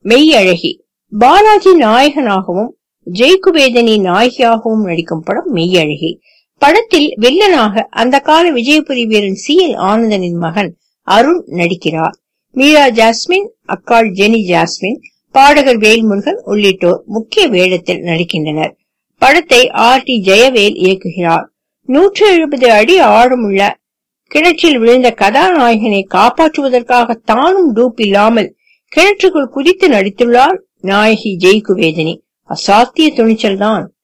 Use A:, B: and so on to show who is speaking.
A: மெய்யழகி பாலாஜி நாயகனாகவும் ஜெய்குவேதனி நாயகியாகவும் நடிக்கும் படம் மெய்யழகி படத்தில் வில்லனாக அந்த கால விஜயபுரி வீரன் சி எல் ஆனந்தனின் மகன் அருண் நடிக்கிறார் மீரா ஜாஸ்மின் அக்காள் ஜெனி ஜாஸ்மின் பாடகர் வேல்முருகன் உள்ளிட்டோர் முக்கிய வேடத்தில் நடிக்கின்றனர் படத்தை ஆர் டி ஜெயவேல் இயக்குகிறார் நூற்று எழுபது அடி ஆழமுள்ள கிணற்றில் விழுந்த கதாநாயகனை காப்பாற்றுவதற்காக தானும் டூப் இல்லாமல் கிணற்றுக்குள் குதித்து நடித்துள்ளார் நாயகி ஜெய்குவேதினி அசாத்திய துணிச்சல்தான்